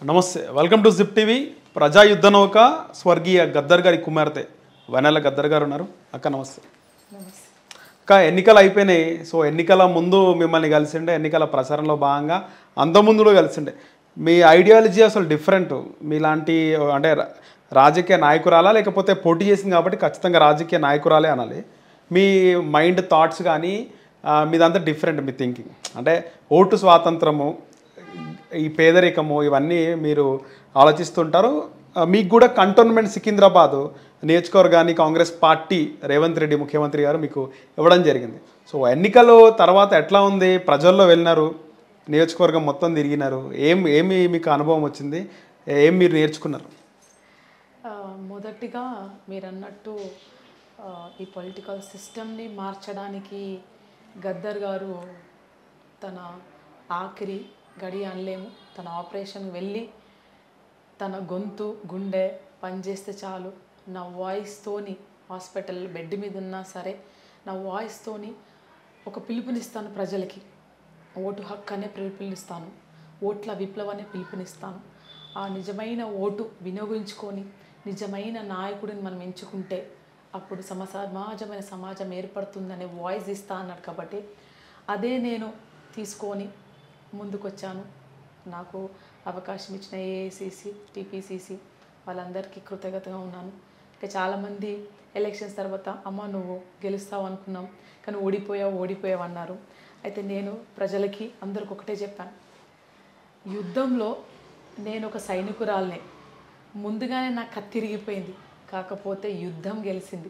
నమస్తే welcome to zip TV ప్రజా యుద్ధ నౌక స్వర్గీయ గద్దర్ గారి కుమార్తె వనెల గద్దర్ గారు ఉన్నారు అక్క నమస్తే అక్క ఎన్నికలు అయిపోయినాయి సో ఎన్నికల ముందు మిమ్మల్ని కలిసిండే ఎన్నికల ప్రచారంలో భాగంగా అంతకుముందు కూడా కలిసిండే మీ ఐడియాలజీ అసలు డిఫరెంట్ మీలాంటి అంటే రా- రాజకీయ నాయకురాలా లేకపోతే పోటీ చేసింది కాబట్టి ఖచ్చితంగా రాజకీయ నాయకురాలే అనాలి మీ మైండ్ థాట్స్ కానీ ఆ, మీదంతా డిఫరెంట్ మీ థింకింగ్ అంటే ఓటు స్వాతంత్రము ఈ పేదరికము ఇవన్నీ మీరు ఆలోచిస్తుంటారు ఆ, మీకు కూడా కంటోన్మెంట్ సికింద్రాబాద్ నియోజకవర్గాన్ని కాంగ్రెస్ పార్టీ రేవంత్ రెడ్డి ముఖ్యమంత్రి గారు మీకు ఇవ్వడం జరిగింది సో ఎన్నికలు తర్వాత ఎట్లా ఉంది ప్రజల్లో వెళ్ళినారు నియోజకవర్గం మొత్తం తిరిగినారు ఏం ఏమి మీకు అనుభవం వచ్చింది ఏం మీరు నేర్చుకున్నారు ఆ, మొదటిగా మీరు అన్నట్టు ఆ, ఈ పొలిటికల్ సిస్టమ్ని మార్చడానికి గద్దర్ గారు తన ఆఖరి గడి అనలేము తన ఆపరేషన్ వెళ్ళి తన గొంతు గుండె పనిచేస్తే చాలు నా వాయిస్తోని హాస్పిటల్ బెడ్ మీద ఉన్నా సరే నా వాయిస్తోని ఒక పిలుపునిస్తాను ప్రజలకి ఓటు హక్కు అనే పిలుపునిస్తాను ఓట్ల విప్లవాన్ని పిలుపునిస్తాను ఆ నిజమైన ఓటు వినియోగించుకొని నిజమైన నాయకుడిని మనం ఎంచుకుంటే అప్పుడు సమ సమాజమైన సమాజం ఏర్పడుతుందనే వాయిస్ ఇస్తా అన్నాడు కాబట్టి అదే నేను తీసుకొని ముందుకొచ్చాను నాకు అవకాశం ఇచ్చిన ఏఐసిసి టీపీసీసీ వాళ్ళందరికీ కృతజ్ఞతగా ఉన్నాను ఇంకా చాలామంది ఎలక్షన్స్ తర్వాత అమ్మ నువ్వు గెలుస్తావు అనుకున్నాం కానీ ఓడిపోయావు ఓడిపోయావు అన్నారు అయితే నేను ప్రజలకి అందరికి ఒకటే చెప్పాను యుద్ధంలో నేను ఒక సైనికురాల్నే ముందుగానే నా కత్తి తిరిగిపోయింది కాకపోతే యుద్ధం గెలిచింది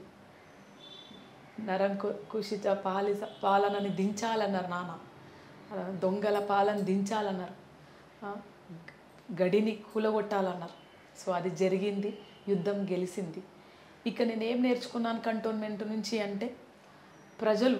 నరం కు- కుషిత పాలిస పాలనని దించాలన్నారు నాన్న ఆ, దొంగల పాలన దించాలన్నారు ఆ, గ- గడిని కూలగొట్టాలన్నారు సో అది జరిగింది యుద్ధం గెలిచింది ఇక నేనేం నేర్చుకున్నాను కంటోన్మెంట్ నుంచి అంటే ప్రజలు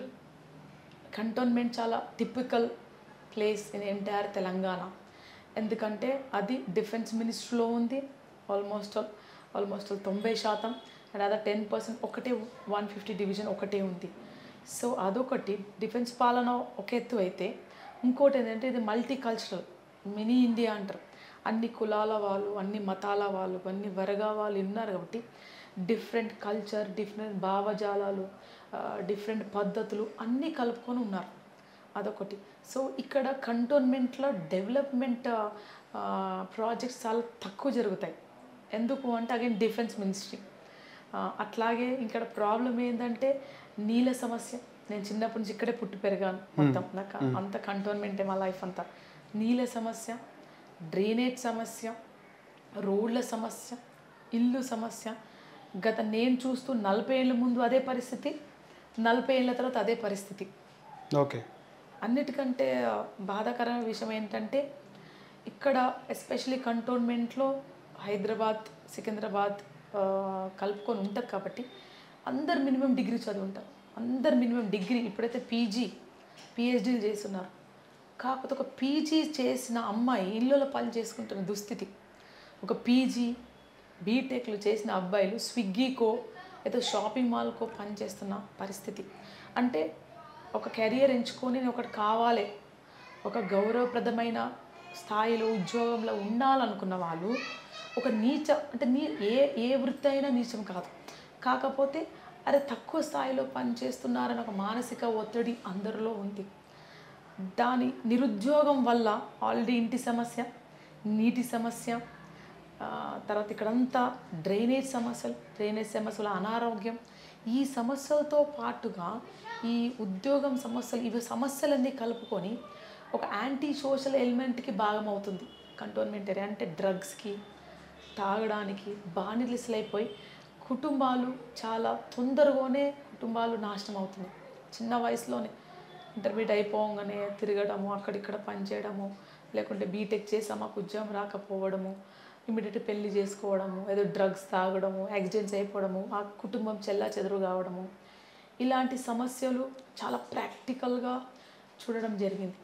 కంటోన్మెంట్ చాలా typical place in entire Telangana ఎందుకంటే అది డిఫెన్స్ మినిస్ట్రీలో ఉంది ఆల్మోస్ట్ ఆల్ ఆల్మోస్ట్ ఆల్ తొంభై శాతం అండ్ అదర్ టెన్ పర్సెంట్ ఒకటే వన్ ఫిఫ్టీ డివిజన్ ఒకటే ఉంది సో అదొకటి డిఫెన్స్ పాలన ఒక ఎత్తు అయితే ఇంకోటి ఏంటంటే ఇది మల్టీ కల్చరల్ మినీ ఇండియా అంటారు అన్ని కులాల వాళ్ళు అన్ని మతాల వాళ్ళు అన్ని వర్గా వాళ్ళు ఉన్నారు కాబట్టి డిఫరెంట్ కల్చర్ డిఫరెంట్ భావజాలాలు డిఫరెంట్ పద్ధతులు అన్నీ కలుపుకొని ఉన్నారు అదొకటి సో ఇక్కడ కంటోన్మెంట్లో డెవలప్మెంట్ ప్రాజెక్ట్స్ చాలా తక్కువ జరుగుతాయి ఎందుకు అంటే అగైన్ డిఫెన్స్ మినిస్ట్రీ అట్లాగే ఇక్కడ ప్రాబ్లం ఏంటంటే నీళ్ళ సమస్య నేను చిన్నప్పటి నుంచి ఇక్కడే పుట్టి పెరిగాను మొత్తం నాకు అంత కంటోన్మెంటే మా లైఫ్ అంతా నీళ్ళ సమస్య డ్రైనేజ్ సమస్య రోడ్ల సమస్య ఇల్లు సమస్య గత నేను చూస్తూ నలభై ఏళ్ళ ముందు అదే పరిస్థితి నలభై ఏళ్ళ తర్వాత అదే పరిస్థితి ఓకే అన్నిటికంటే బాధాకరమైన విషయం ఏంటంటే ఇక్కడ ఎస్పెషలీ కంటోన్మెంట్లో హైదరాబాద్ సికింద్రాబాద్ ఆ, కలుపుకొని ఉంటుంది కాబట్టి అందరు మినిమం డిగ్రీ చదివి ఉంటారు అందరు మినిమం డిగ్రీ ఇప్పుడైతే పీజీ పిహెచ్డీలు చేస్తున్నారు కాకపోతే ఒక పీజీ చేసిన అమ్మాయి ఇళ్ళలో పని చేసుకుంటున్న దుస్థితి ఒక పీజీ బీటెక్లు చేసిన అబ్బాయిలు స్విగ్గీకో ఏదో షాపింగ్ మాల్కో పని చేస్తున్న పరిస్థితి అంటే ఒక కెరియర్ ఎంచుకొని నేను ఒకటి కావాలి ఒక గౌరవప్రదమైన స్థాయిలో ఉద్యోగంలో ఉండాలనుకున్న వాళ్ళు ఒక నీచ అంటే నీ ఏ ఏ వృత్తి అయినా నీచం కాదు కాకపోతే అరే తక్కువ స్థాయిలో పనిచేస్తున్నారని ఒక మానసిక ఒత్తిడి అందరిలో ఉంది దాని నిరుద్యోగం వల్ల ఆల్రెడీ ఇంటి సమస్య నీటి సమస్య ఆ, తర్వాత ఇక్కడంతా డ్రైనేజ్ సమస్యలు డ్రైనేజ్ సమస్యలు అనారోగ్యం ఈ సమస్యలతో పాటుగా ఈ ఉద్యోగం సమస్యలు ఇవి సమస్యలన్నీ కలుపుకొని ఒక యాంటీ సోషల్ ఎలిమెంట్కి భాగం అవుతుంది కంటోన్మెంట్ ఏరియా అంటే డ్రగ్స్కి తాగడానికి బానిలిసలైపోయి కుటుంబాలు చాలా తొందరగానే కుటుంబాలు నాశనం అవుతున్నాయి చిన్న వయసులోనే ఇంటర్మీడియట్ అయిపోగానే తిరగడము అక్కడిక్కడ పని చేయడము లేకుంటే బీటెక్ చేసా మాకు ఉద్యోగం రాకపోవడము ఇమీడియట్ పెళ్లి చేసుకోవడము ఏదో డ్రగ్స్ తాగడము యాక్సిడెంట్స్ అయిపోవడము ఆ కుటుంబం చెల్లా చెదురు కావడము ఇలాంటి సమస్యలు చాలా ప్రాక్టికల్గా చూడడం జరిగింది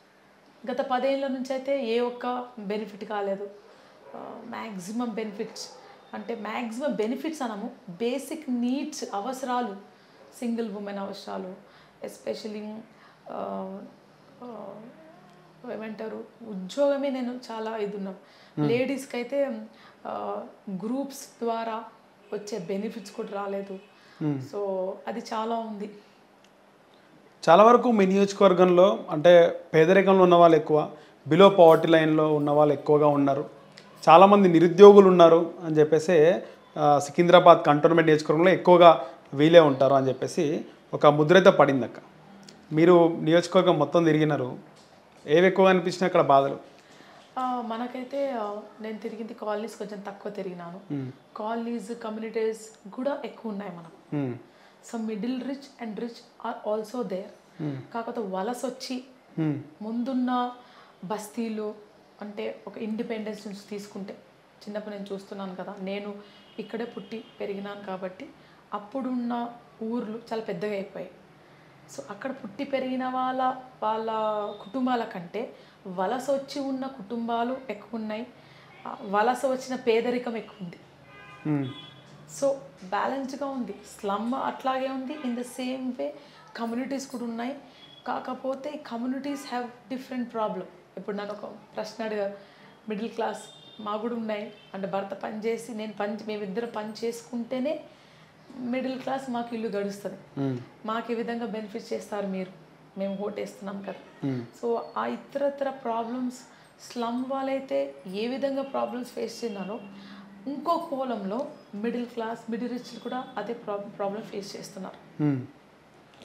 గత పదేళ్ళ నుంచి అయితే ఏ ఒక్క బెనిఫిట్ కాలేదు మ్యాక్సిమం బెనిఫిట్స్ అంటే మ్యాక్సిమం బెనిఫిట్స్ అనము బేసిక్ నీడ్స్ అవసరాలు సింగిల్ ఉమెన్ అవసరాలు ఎస్పెషలీ ఏమంటారు ఉద్యోగమే నేను చాలా ఇది ఉన్నాను లేడీస్కి అయితే గ్రూప్స్ ద్వారా వచ్చే బెనిఫిట్స్ కూడా రాలేదు సో అది చాలా ఉంది చాలా వరకు మీ నియోజకవర్గంలో అంటే పేదరికంలో ఉన్న వాళ్ళు ఎక్కువ బిలో పవర్టీ లైన్లో ఉన్న వాళ్ళు ఎక్కువగా ఉన్నారు చాలామంది నిరుద్యోగులు ఉన్నారు అని చెప్పేసి ఆ, సికింద్రాబాద్ కంటోన్మెంట్ నియోజకవర్గంలో ఎక్కువగా వీలే ఉంటారు అని చెప్పేసి ఒక ముద్రైతే పడింది అక్క మీరు నియోజకవర్గం మొత్తం తిరిగినారు ఏవి ఎక్కువగా అనిపించినాయి అక్కడ బాధలు ఆ, మనకైతే ఆ, నేను తిరిగింది కాలనీస్ కొంచెం తక్కువ తిరిగినాను కాలనీస్ కమ్యూనిటీస్ కూడా ఎక్కువ ఉన్నాయి మనకు hmm. So middle rich and rich are also there కాకపోతే వలస వచ్చి మ్మ్. ముందున్న బస్తీలు అంటే ఒక ఇండిపెండెన్స్ నుంచి తీసుకుంటే చిన్నప్పుడు నేను చూస్తున్నాను కదా నేను ఇక్కడే పుట్టి పెరిగినాను కాబట్టి అప్పుడున్న ఊర్లు చాలా పెద్దగా అయిపోయాయి సో అక్కడ పుట్టి పెరిగిన వాళ్ళ వాళ్ళ కుటుంబాల కంటే వలస వచ్చి ఉన్న కుటుంబాలు ఎక్కువ ఉన్నాయి ఆ, వలస వచ్చిన పేదరికం ఎక్కువ ఉంది మ్మ్. సో బ్యాలెన్స్డ్గా ఉంది స్లమ్ అట్లాగే ఉంది in the same way communities కూడా ఉన్నాయి కాకపోతే కమ్యూనిటీస్ హ్యావ్ డిఫరెంట్ ప్రాబ్లం ఇప్పుడు నన్ను ఒక ప్రశ్న అడిగారు మిడిల్ క్లాస్ మా కూడా ఉన్నాయి అంటే భర్త పని చేసి నేను పని మేమిద్దరం పని చేసుకుంటేనే మిడిల్ క్లాస్ మాకు ఇల్లు గడుస్తుంది మ్మ్. మాకు ఈ విధంగా బెనిఫిట్ చేస్తారు మీరు మేము ఓటేస్తున్నాం కదా సో ఆ ఇతరత్ర ప్రాబ్లమ్స్ స్లమ్ వాళ్ళైతే ఏ విధంగా ప్రాబ్లమ్స్ ఫేస్ చేస్తున్నారో ఇంకో కోలంలో మిడిల్ క్లాస్ మిడిల్ రిచ్ కూడా అదే ప్రాబ్లం ప్రాబ్లం ఫేస్ చేస్తున్నారు మ్మ్.